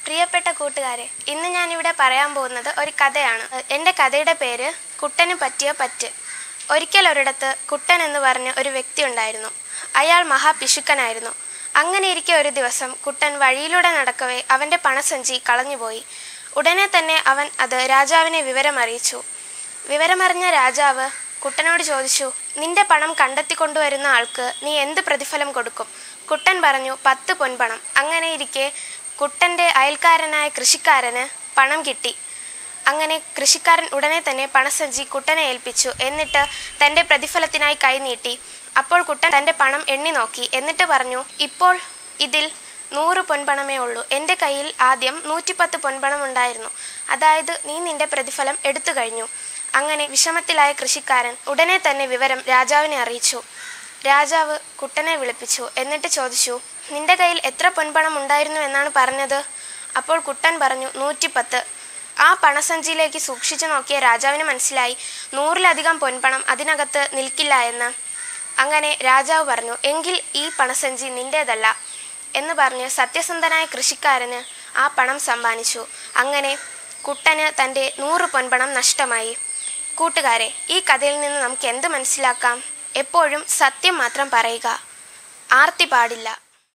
പ്രിയപ്പെട്ട കൂട്ടുകാരെ ഇന്ന് ഞാനിവിടെ പറയാൻ പോകുന്നത് ഒരു കഥയാണ് എൻ്റെ കഥയുടെ പേര് കുട്ടന് പറ്റിയ പറ്റ് ഒരിക്കൽ ഒരിടത്ത് കുട്ടൻ എന്ന് പറഞ്ഞ ഒരു വ്യക്തി ഉണ്ടായിരുന്നു അയാൾ മഹാപിശുക്കനായിരുന്നു അങ്ങനെ ഇരിക്കെ ഒരു ദിവസം കുട്ടൻ വഴിയിലൂടെ നടക്കവേ അവൻ്റെ പണസഞ്ചി കളഞ്ഞുപോയി ഉടനെ തന്നെ അവൻ അത് രാജാവിനെ വിവരമറിയിച്ചു വിവരമറിഞ്ഞ രാജാവ് കുട്ടനോട് ചോദിച്ചു നിന്റെ പണം കണ്ടെത്തിക്കൊണ്ടുവരുന്ന ആൾക്ക് നീ എന്ത് പ്രതിഫലം കൊടുക്കും കുട്ടൻ പറഞ്ഞു പത്ത് പൊൻപണം അങ്ങനെ ഇരിക്കെ കുട്ടൻ്റെ അയൽക്കാരനായ കൃഷിക്കാരന് പണം കിട്ടി അങ്ങനെ കൃഷിക്കാരൻ ഉടനെ തന്നെ പണസഞ്ചി കുട്ടനെ ഏൽപ്പിച്ചു എന്നിട്ട് തൻ്റെ പ്രതിഫലത്തിനായി കൈനീട്ടി അപ്പോൾ കുട്ടൻ തൻ്റെ പണം എണ്ണി നോക്കി എന്നിട്ട് പറഞ്ഞു ഇപ്പോൾ ഇതിൽ നൂറ് പൊൻപണമേ ഉള്ളൂ എൻ്റെ കയ്യിൽ ആദ്യം നൂറ്റിപ്പത്ത് പൊൻപണം ഉണ്ടായിരുന്നു അതായത് നീ നിന്റെ പ്രതിഫലം എടുത്തു കഴിഞ്ഞു അങ്ങനെ വിഷമത്തിലായ കൃഷിക്കാരൻ ഉടനെ തന്നെ വിവരം രാജാവിനെ അറിയിച്ചു രാജാവ് കുട്ടനെ വിളിപ്പിച്ചു എന്നിട്ട് ചോദിച്ചു നിന്റെ കയ്യിൽ എത്ര പൊൻപണം ഉണ്ടായിരുന്നു എന്നാണ് പറഞ്ഞത് അപ്പോൾ കുട്ടൻ പറഞ്ഞു നൂറ്റിപ്പത്ത് ആ പണസഞ്ചിയിലേക്ക് സൂക്ഷിച്ചു നോക്കിയ രാജാവിന് മനസ്സിലായി നൂറിലധികം പൊൻപണം അതിനകത്ത് നിൽക്കില്ല എന്ന് അങ്ങനെ രാജാവ് പറഞ്ഞു എങ്കിൽ ഈ പണസഞ്ചി നിന്റേതല്ല എന്ന് പറഞ്ഞ് സത്യസന്ധനായ കൃഷിക്കാരന് ആ പണം സമ്മാനിച്ചു അങ്ങനെ കുട്ടന് തൻ്റെ നൂറ് പൊൻപണം നഷ്ടമായി കൂട്ടുകാരെ ഈ കഥയിൽ നിന്ന് നമുക്ക് എന്ത് മനസ്സിലാക്കാം എപ്പോഴും സത്യം മാത്രം പറയുക ആർത്തി പാടില്ല